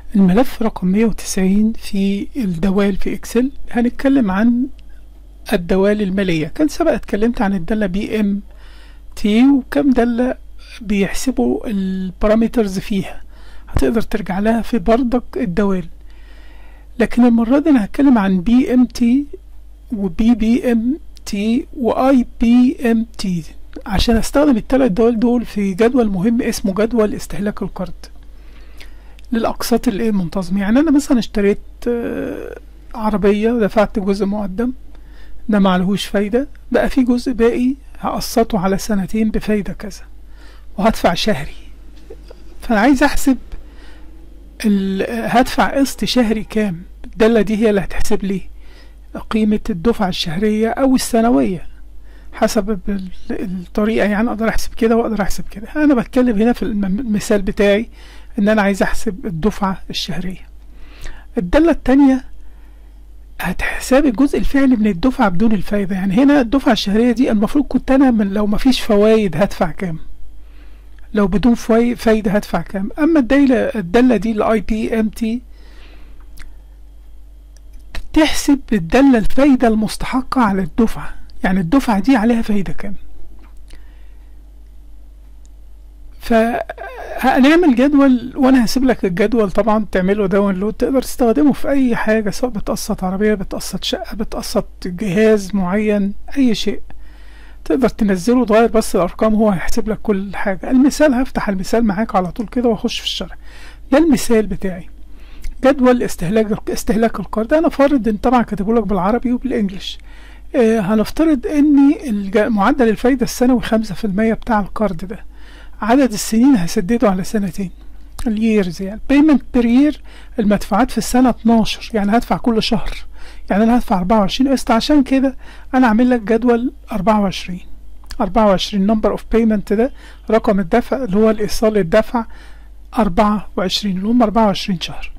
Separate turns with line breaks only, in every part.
الملف رقم 190 في الدوال في اكسل هنتكلم عن الدوال المالية كان سبق اتكلمت عن الدالة بي ام تي وكم دالة بيحسبوا البارامترز فيها هتقدر ترجع لها في بردك الدوال لكن المرة دي انا هتكلم عن بي ام تي وبي بي ام تي واي بي ام تي عشان استخدم التلات دوال دول في جدول مهم اسمه جدول استهلاك القرض للأقساط اللي منتظمة يعني أنا مثلا اشتريت آه، عربية دفعت جزء مقدم ده معلهوش فايدة بقى في جزء باقي هقسطه على سنتين بفايدة كذا وهدفع شهري فأنا عايز أحسب ال- هدفع قسط شهري كام الدالة دي هي اللي هتحسب لي قيمة الدفعة الشهرية أو السنوية حسب ال- الطريقة يعني أقدر أحسب كده وأقدر أحسب كده أنا بتكلم هنا في الم- المثال بتاعي إن أنا عايز أحسب الدفعة الشهرية الدالة التانية هتحساب الجزء الفعلي من الدفعة بدون الفايدة يعني هنا الدفعة الشهرية دي المفروض كنت أنا من لو مفيش فوايد هدفع كام لو بدون فواي- فايدة هدفع كام أما الدالة الدالة دي الاي بي ام تي تحسب الدالة الفايدة المستحقة على الدفعة يعني الدفعة دي عليها فايدة كام فهنعمل جدول وانا هسيب لك الجدول طبعا تعمله داونلود تقدر تستخدمه في اي حاجة سواء بتقسط عربية بتقسط شقة بتقسط جهاز معين اي شيء تقدر تنزله تغير بس الارقام هو هيحسب لك كل حاجة المثال هفتح المثال معاك على طول كده واخش في الشرح ده المثال بتاعي جدول استهلاك استهلاك القرض انا فارض ان طبعا كاتبه لك بالعربي وبالانجلش آه هنفترض ان الج- معدل الفايدة السنوي خمسة في المية بتاع القرض ده عدد السنين هسدده على سنتين الييرز يعني payment per year المدفوعات في السنة 12 يعني هدفع كل شهر يعني انا هدفع 24 قسط عشان كده انا عامل لك جدول 24 24 number of payment ده رقم الدفع اللي هو الايصال الدفع 24 اللي هم 24 شهر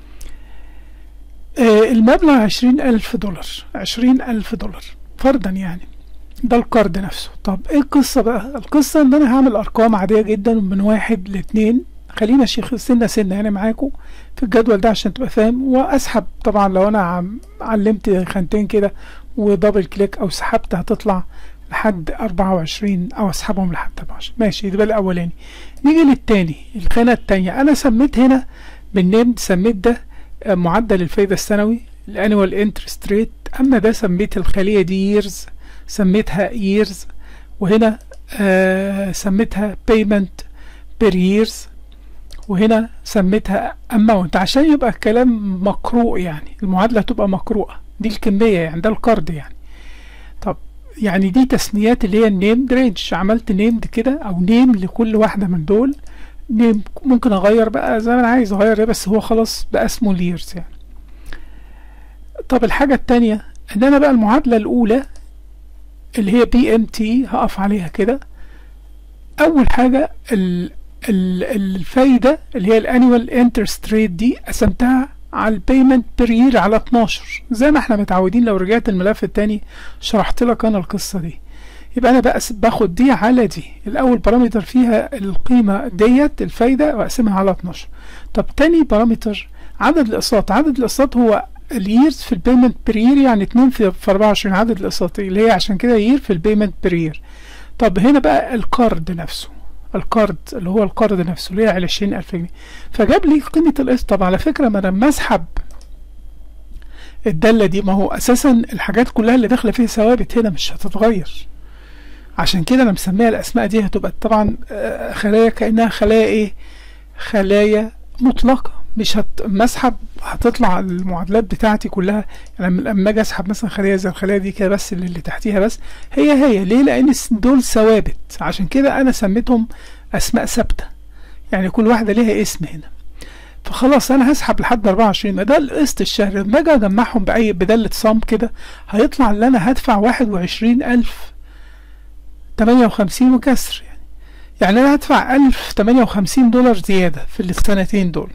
آه المبلغ 20 ألف دولار 20 ألف دولار فرضا يعني ده القرض نفسه طب ايه القصة بقى القصة ان انا هعمل ارقام عادية جدا من واحد لاتنين خلينا شيخ سنة سنة يعني معاكم في الجدول ده عشان تبقى فاهم واسحب طبعا لو انا عم علمت خانتين كده ودبل كليك او سحبت هتطلع لحد 24 او اسحبهم لحد 24 ماشي ده الاولاني نيجي للتاني الخانة التانية انا سميت هنا بالنيم سميت ده آه، معدل الفايدة السنوي الانوال انترست ريت اما ده سميت الخلية دي years سميتها years وهنا آه سميتها payment per years وهنا سميتها amount عشان يبقى الكلام مقروء يعني المعادلة تبقى مقروءة دي الكمية يعني ده القرض يعني طب يعني دي تسميات اللي هي النيم رينج عملت نيم كده او نيم لكل واحدة من دول نيم ممكن اغير بقى زي ما انا عايز اغير ده بس هو خلاص بقى اسمه اليرز يعني طب الحاجة التانية ان انا بقى المعادلة الاولى اللي هي بي ام تي هقف عليها كده اول حاجه ال ال الفايده اللي هي الانيوال انترست ريت دي قسمتها على البيمنت بير يير على 12 زي ما احنا متعودين لو رجعت الملف التاني شرحت لك انا القصه دي يبقى انا بقى باخد دي على دي الاول بارامتر فيها القيمه ديت الفايده واقسمها على 12 طب تاني بارامتر عدد الاقساط عدد الاقساط هو الييرز في البيمنت بير يير يعني 2 في في 24 عدد الاقساط اللي هي عشان كده يير في البيمنت بير يير طب هنا بقى القرض نفسه القرض اللي هو القرض نفسه اللي هي على 20000 جنيه فجاب لي قيمة القسط طب على فكرة ما انا لما اسحب الدالة دي ما هو اساسا الحاجات كلها اللي داخلة فيها ثوابت هنا مش هتتغير عشان كده انا مسميها الاسماء دي هتبقى طبعا آه، خلايا كانها خلايا ايه خلايا مطلقه مش هت... مسحب هتطلع المعادلات بتاعتي كلها يعني لما اجي اسحب مثلا خليه زي الخليه دي كده بس اللي, اللي تحتيها بس هي هي ليه لان الس- دول ثوابت عشان كده انا سميتهم اسماء ثابته يعني كل واحده ليها اسم هنا فخلاص انا هسحب لحد 24 ما ده القسط الشهري لما اجي اجمعهم باي بداله صم كده هيطلع ان انا هدفع 21000 58 وكسر يعني يعني انا هدفع 1058 دولار زياده في السنتين دول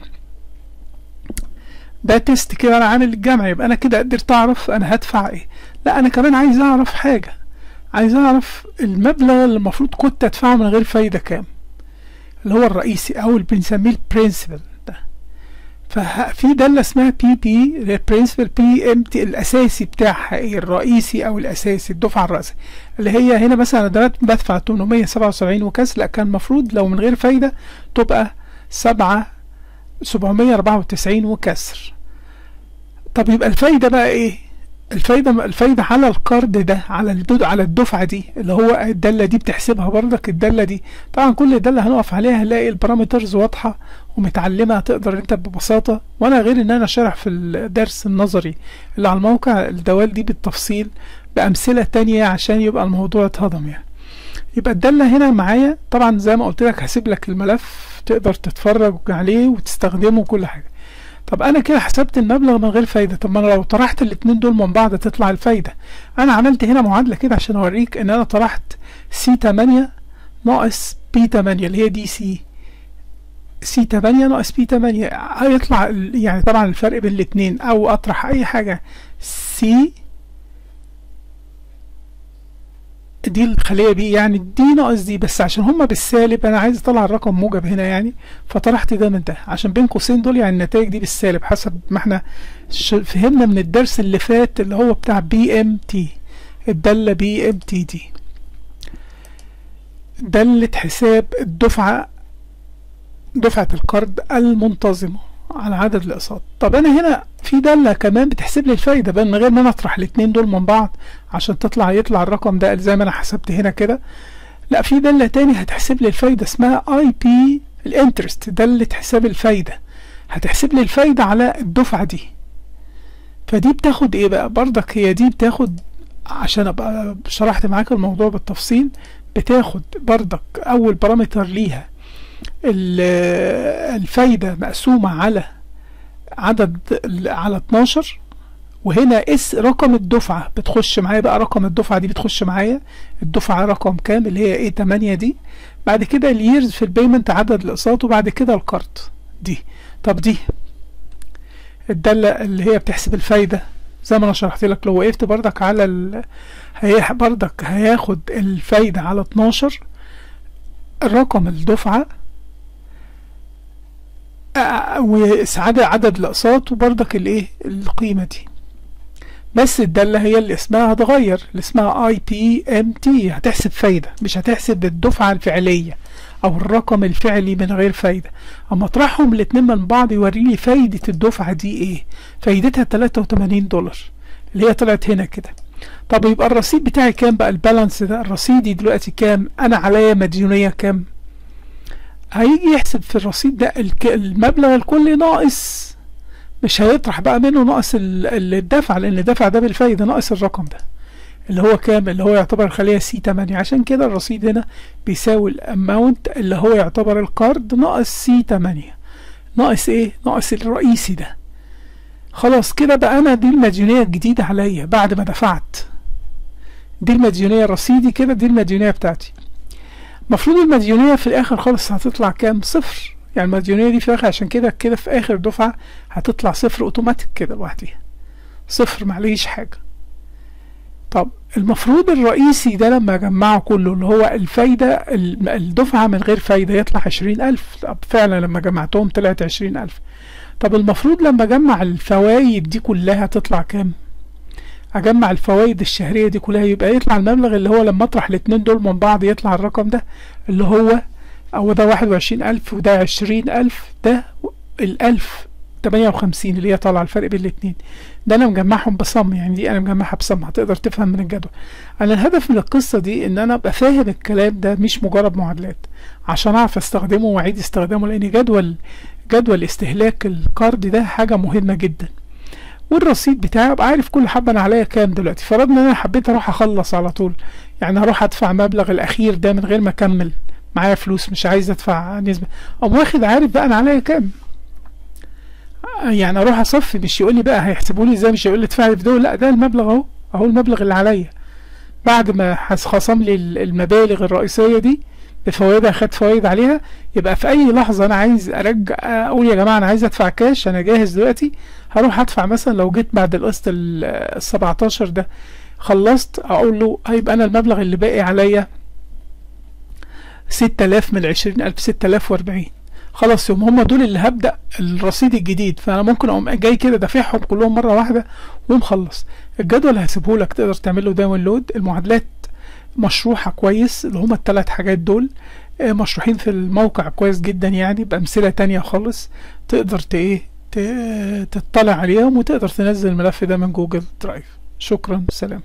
ده تيست كده انا عامل الجمع يبقى انا كده قدرت اعرف انا هدفع ايه لا انا كمان عايز اعرف حاجه عايز اعرف المبلغ اللي المفروض كنت ادفعه من غير فايده كام اللي هو الرئيسي او اللي بنسميه البرنسبل ده ففي دالة اسمها بي بي برنسبل بي ام تي الاساسي بتاعها ايه الرئيسي او الاساسي الدفعة الرئيسية اللي هي هنا مثلا انا بدفع 877 وكاس لا كان المفروض لو من غير فايدة تبقى 7 794 وكسر طب يبقى الفايدة بقى ايه الفايدة الفايدة على القرض ده على الدود على الدفعة دي اللي هو الدالة دي بتحسبها برضك الدالة دي طبعا كل دالة هنقف عليها هنلاقي البارامترز واضحة ومتعلمة تقدر انت ببساطة وانا غير ان انا شارح في الدرس النظري اللي على الموقع الدوال دي بالتفصيل بأمثلة تانية عشان يبقى الموضوع اتهضم يعني يبقى الدالة هنا معايا طبعا زي ما قلت لك هسيب لك الملف تقدر تتفرج عليه وتستخدمه وكل حاجة طب انا كده حسبت المبلغ من غير فايده طب ما انا لو طرحت الاتنين دول من بعض تطلع الفايده انا عملت هنا معادله كده عشان اوريك ان انا طرحت سي 8 ناقص بي 8 اللي هي دي سي سي 8 ناقص بي 8 هيطلع يعني طبعا الفرق بين الاتنين او اطرح اي حاجه سي دي الخلية بي يعني دي ناقص دي بس عشان هما بالسالب انا عايز اطلع الرقم موجب هنا يعني فطرحت ده من ده عشان بين قوسين دول يعني النتائج دي بالسالب حسب ما احنا فهمنا من الدرس اللي فات اللي هو بتاع بي ام تي الدالة بي ام تي دي دالة حساب الدفعة دفعة القرض المنتظمة على عدد الاقساط طب انا هنا في دالة كمان بتحسب لي الفايدة بقى من غير ما انا اطرح الاتنين دول من بعض عشان تطلع يطلع الرقم ده زي ما انا حسبت هنا كده لا في دالة تاني هتحسب لي الفايدة اسمها اي بي الانترست دالة حساب الفايدة هتحسب لي الفايدة على الدفعة دي فدي بتاخد ايه بقى برضك هي دي بتاخد عشان ابقى شرحت معاك الموضوع بالتفصيل بتاخد برضك اول بارامتر ليها الفايدة مقسومة على عدد على 12 وهنا اس رقم الدفعة بتخش معايا بقى رقم الدفعة دي بتخش معايا الدفعة رقم كام اللي هي ايه 8 دي بعد كده اليرز في البيمنت عدد الاقساط وبعد كده الكارت دي طب دي الدالة اللي هي بتحسب الفايدة زي ما انا شرحت لك لو وقفت بردك على ال... هي بردك هياخد الفايدة على 12 الرقم الدفعة وعدد عدد الاقساط وبرضك الايه القيمه دي بس الداله هي اللي اسمها هتغير اللي اسمها اي بي ام تي هتحسب فايده مش هتحسب الدفعه الفعليه او الرقم الفعلي من غير فايده اما اطرحهم الاتنين من بعض يوريني فايده الدفعه دي ايه فايدتها 83 دولار اللي هي طلعت هنا كده طب يبقى الرصيد بتاعي كام بقى البالانس ده رصيدي دلوقتي كام انا عليا مديونيه كام هيجي يحسب في الرصيد ده المبلغ الكلي ناقص مش هيطرح بقى منه ناقص الدفع لان الدفع ده بالفايده ناقص الرقم ده اللي هو كام اللي هو يعتبر الخليه سي 8 عشان كده الرصيد هنا بيساوي الاماونت اللي هو يعتبر الكارد ناقص سي 8 ناقص ايه ناقص الرئيسي ده خلاص كده بقى انا دي المديونيه الجديده عليا بعد ما دفعت دي المديونيه رصيدي كده دي المديونيه بتاعتي المفروض المديونية في الآخر خالص هتطلع كام صفر يعني المديونية دي في الآخر عشان كده كده في آخر دفعة هتطلع صفر أوتوماتيك كده لوحدها صفر معليش حاجة طب المفروض الرئيسي ده لما أجمعه كله اللي هو الفايدة الدفعة من غير فايدة يطلع عشرين ألف طب فعلا لما جمعتهم طلعت عشرين ألف طب المفروض لما أجمع الفوايد دي كلها تطلع كام اجمع الفوائد الشهريه دي كلها يبقى يطلع المبلغ اللي هو لما اطرح الاتنين دول من بعض يطلع الرقم ده اللي هو او ده واحد وعشرين الف وده عشرين الف ده الالف تمانية وخمسين اللي هي طالعة الفرق بين الاتنين ده انا مجمعهم بصم يعني دي انا مجمعها بصم هتقدر تفهم من الجدول انا الهدف من القصة دي ان انا ابقى فاهم الكلام ده مش مجرد معادلات عشان اعرف استخدمه واعيد استخدامه لان جدول جدول استهلاك الكارد ده حاجة مهمة جدا والرصيد بتاعي ابقى عارف كل حبه انا عليا كام دلوقتي فرضنا ان انا حبيت اروح اخلص على طول يعني هروح ادفع مبلغ الاخير ده من غير ما اكمل معايا فلوس مش عايز ادفع نسبه اقوم واخد عارف بقى انا عليا كام يعني اروح اصفي مش يقول لي بقى هيحسبوا لي ازاي مش هيقول لي ادفع في دول لا ده المبلغ اهو اهو المبلغ اللي عليا بعد ما خصم لي المبالغ الرئيسيه دي بفوائدها خد فوائد عليها يبقى في اي لحظه انا عايز ارجع اقول يا جماعه انا عايز ادفع كاش انا جاهز دلوقتي هروح ادفع مثلا لو جيت بعد القسط ال 17 ده خلصت اقول له هيبقى انا المبلغ اللي باقي عليا 6000 من 20000 6040 خلاص يوم هم دول اللي هبدا الرصيد الجديد فانا ممكن اقوم جاي كده دافعهم كلهم مره واحده ومخلص الجدول هسيبه لك تقدر تعمل له داونلود المعادلات مشروحه كويس اللي هما الثلاث حاجات دول آه، مشروحين في الموقع كويس جدا يعني بامثله تانية خالص تقدر ت ايه ت- تطلع عليهم وتقدر تنزل الملف ده من جوجل درايف شكرا سلام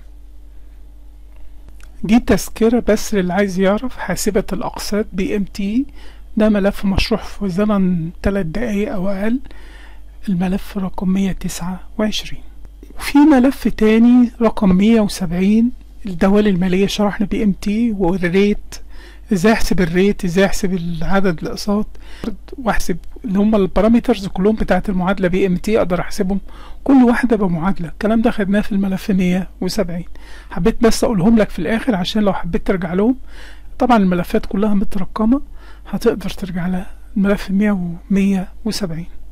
دي تذكرة بس للي عايز يعرف حاسبة الأقساط بي ام تي ده ملف مشروح في زمن تلات دقايق أو أقل الملف رقم مية تسعة وعشرين وفي ملف تاني رقم مية وسبعين الدوال المالية شرحنا بي ام تي والريت ازاي احسب الريت ازاي احسب عدد الاقساط واحسب اللي هم البارامترز كلهم بتاعت المعادلة بي ام تي اقدر احسبهم كل واحدة بمعادلة الكلام ده خدناه في الملف 170 حبيت بس اقولهم لك في الاخر عشان لو حبيت ترجع لهم طبعا الملفات كلها مترقمة هتقدر ترجع لها الملف 100 و 170